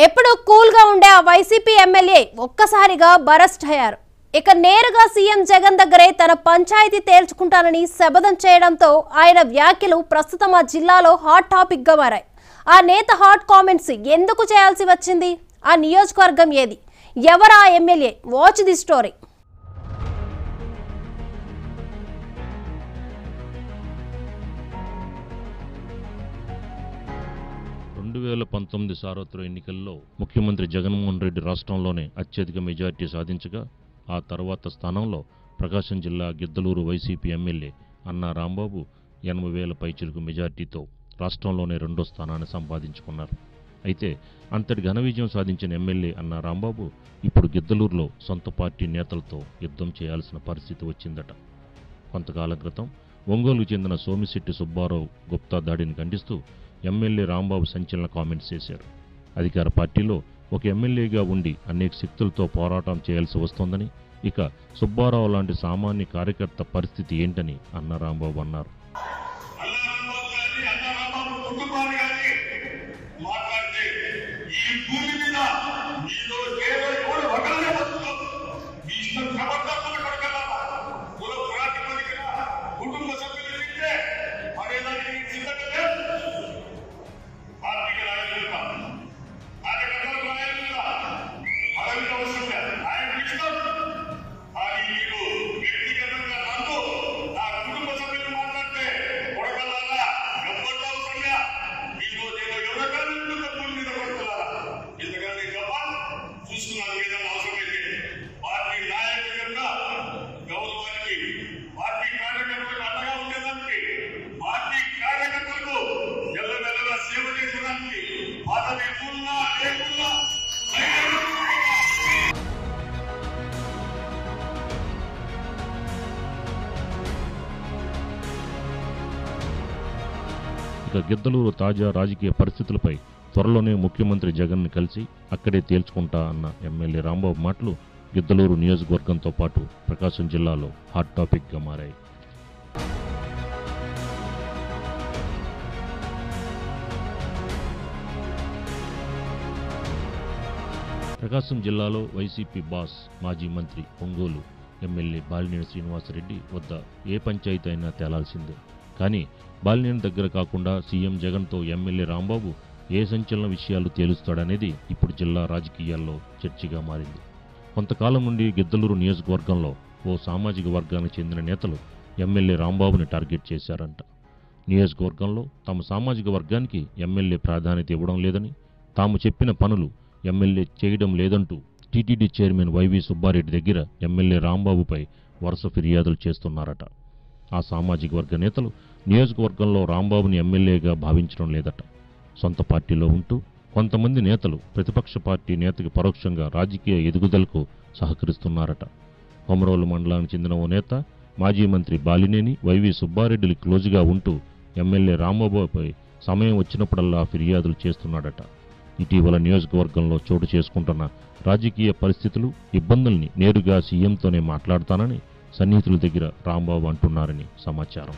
ఎప్పుడు కూల్ గా ఉండే ఆ వైసీపీ ఎమ్మెల్యే ఒక్కసారిగా బరస్ట్ అయ్యారు ఇక నేరుగా సీఎం జగన్ దగ్గరే తన పంచాయతీ తేల్చుకుంటానని శపథం చేయడంతో ఆయన వ్యాఖ్యలు ప్రస్తుతం ఆ జిల్లాలో హాట్ టాపిక్ గా మారాయి ఆ నేత హాట్ కామెంట్స్ ఎందుకు చేయాల్సి వచ్చింది ఆ నియోజకవర్గం ఏది ఎవరా ఎమ్మెల్యే వాచ్ ది స్టోరీ రెండు వేల పంతొమ్మిది సార్వత్రిక ఎన్నికల్లో ముఖ్యమంత్రి జగన్మోహన్ రెడ్డి రాష్ట్రంలోనే అత్యధిక మెజార్టీ సాధించగా ఆ తర్వాత స్థానంలో ప్రకాశం జిల్లా గిద్దలూరు వైసీపీ ఎమ్మెల్యే అన్నా రాంబాబు ఎనభై వేల పైచిలుకు మెజార్టీతో రాష్ట్రంలోనే రెండో స్థానాన్ని సంపాదించుకున్నారు అయితే అంతటి ఘన విజయం సాధించిన ఎమ్మెల్యే అన్నా రాంబాబు ఇప్పుడు గిద్దలూరులో సొంత పార్టీ నేతలతో యుద్ధం చేయాల్సిన పరిస్థితి వచ్చిందట కొంతకాలం క్రితం ఒంగోలుకు చెందిన సోమిశెట్టి సుబ్బారావు గుప్తా దాడిని ఖండిస్తూ ఎమ్మెల్యే రాంబాబు సంచలన కామెంట్స్ చేశారు అధికార పార్టీలో ఒక ఎమ్మెల్యేగా ఉండి అనేక శక్తులతో పోరాటం చేయాల్సి వస్తోందని ఇక సుబ్బారావు లాంటి సామాన్య కార్యకర్త పరిస్థితి ఏంటని అన్న రాంబాబు అన్నారు అన్నారాంబాబు గాని అన్నారాంబాబు కుటుంబాన్ని గాని మాట్లాడితే ఈ భూమి మీద మీలో ఏదో కూడా ఒకళ్ళే వస్తున్నారు మీ ఇష్టం సమర్థకులు కొడగలరా కుల ప్రాతిపదికన కుటుంబ సభ్యులు తింటే మరేదానికి మీకు సిద్ధంగా లేదు ఆర్థిక నాయకులుగా కార్యకర్తలు నాయకులుగా పదవికి అవసరం లేదు ఆయన ఇష్టం కానీ మీరు వ్యక్తిగతంగా నన్ను నా కుటుంబ సభ్యులు మాట్లాడితే కొడగలరా గబ్బర్లు అవసరంగా మీలో నేను ఎవరికైనా భూమి మీద కొడుతున్నారా ఎందుకంటే గబ్బ చూస్తున్నాను ఏదైనా అవసరమైతే పార్టీ నాయకుల యొక్క గౌరవానికి పార్టీ కార్యకర్తలకు అండగా ఉండేదానికి పార్టీ కార్యకర్తలకు ఎల్లవెల్లలా సేవ చేసేదానికి పదవి ఉన్నా లేకున్నా ధైర్యంగా ఇక గిద్దలూరు తాజా రాజకీయ పరిస్థితులపై త్వరలోనే ముఖ్యమంత్రి జగన్ని కలిసి అక్కడే తేల్చుకుంటా అన్న ఎమ్మెల్యే రాంబాబు మాటలు గిద్దలూరు నియోజకవర్గంతో పాటు ప్రకాశం జిల్లాలో హాట్ టాపిక్గా మారాయి ప్రకాశం జిల్లాలో వైసీపీ బాస్ మాజీ మంత్రి ఒంగోలు ఎమ్మెల్యే బాలినేని శ్రీనివాసరెడ్డి వద్ద ఏ పంచాయతీ అయినా తేలాల్సిందే కానీ బాలినేని దగ్గర కాకుండా సీఎం జగన్తో ఎమ్మెల్యే రాంబాబు ఏ సంచలన విషయాలు తేలుస్తాడనేది ఇప్పుడు జిల్లా రాజకీయాల్లో చర్చగా మారింది కొంతకాలం నుండి గిద్దలూరు నియోజకవర్గంలో ఓ సామాజిక వర్గానికి చెందిన నేతలు ఎమ్మెల్యే రాంబాబుని టార్గెట్ చేశారంట నియోజకవర్గంలో తమ సామాజిక వర్గానికి ఎమ్మెల్యే ప్రాధాన్యత ఇవ్వడం లేదని తాము చెప్పిన పనులు ఎమ్మెల్యే చేయడం లేదంటూ టీటీడీ చైర్మన్ వైవి సుబ్బారెడ్డి దగ్గర ఎమ్మెల్యే రాంబాబుపై వరుస ఫిర్యాదులు చేస్తున్నారట ఆ సామాజిక వర్గ నేతలు నియోజకవర్గంలో రాంబాబుని ఎమ్మెల్యేగా భావించడం లేదట సొంత పార్టీలో ఉంటూ కొంతమంది నేతలు ప్రతిపక్ష పార్టీ నేతకి పరోక్షంగా రాజకీయ ఎదుగుదలకు సహకరిస్తున్నారట కొమరోలు మండలానికి చెందిన ఓ నేత మాజీ మంత్రి బాలినేని వైవి సుబ్బారెడ్డిలు క్లోజుగా ఉంటూ ఎమ్మెల్యే రాంబాబుపై సమయం వచ్చినప్పుడల్లా ఫిర్యాదులు చేస్తున్నాడట ఇటీవల నియోజకవర్గంలో చోటు చేసుకుంటున్న రాజకీయ పరిస్థితులు ఇబ్బందుల్ని నేరుగా సీఎంతోనే మాట్లాడతానని సన్నిహితుల దగ్గర రాంబాబు అంటున్నారని సమాచారం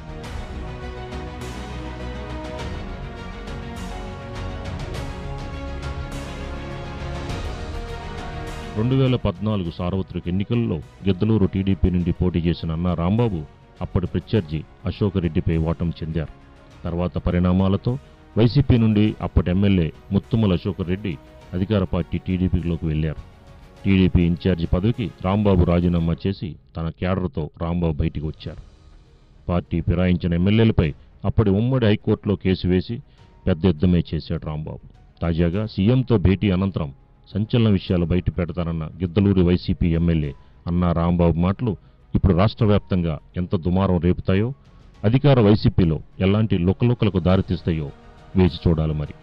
రెండు వేల పద్నాలుగు సార్వత్రిక ఎన్నికల్లో గిద్దలూరు టీడీపీ నుండి పోటీ చేసిన అన్నా రాంబాబు అప్పటి ప్రత్యర్థి అశోక్ రెడ్డిపై ఓటమి చెందారు తర్వాత పరిణామాలతో వైసీపీ నుండి అప్పటి ఎమ్మెల్యే ముత్తుమల అశోక్ రెడ్డి అధికార పార్టీ టీడీపీలోకి వెళ్లారు టీడీపీ ఇన్ఛార్జి పదవికి రాంబాబు రాజీనామా చేసి తన క్యాడర్తో రాంబాబు బయటికి వచ్చారు పార్టీ ఫిరాయించిన ఎమ్మెల్యేలపై అప్పటి ఉమ్మడి హైకోర్టులో కేసు వేసి పెద్ద యుద్ధమే చేశాడు రాంబాబు తాజాగా సీఎంతో భేటీ అనంతరం సంచలన విషయాలు బయట పెడతానన్న గిద్దలూరి వైసీపీ ఎమ్మెల్యే అన్నా రాంబాబు మాటలు ఇప్పుడు రాష్ట్ర వ్యాప్తంగా ఎంత దుమారం రేపుతాయో అధికార వైసీపీలో ఎలాంటి లుకలుకలకు దారితీస్తాయో వేచి చూడాలి మరి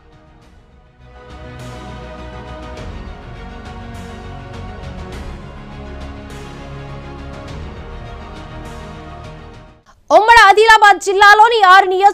ఉమ్మడి ఆదిలాబాద్ జిల్లాలోని ఆరు నియోజక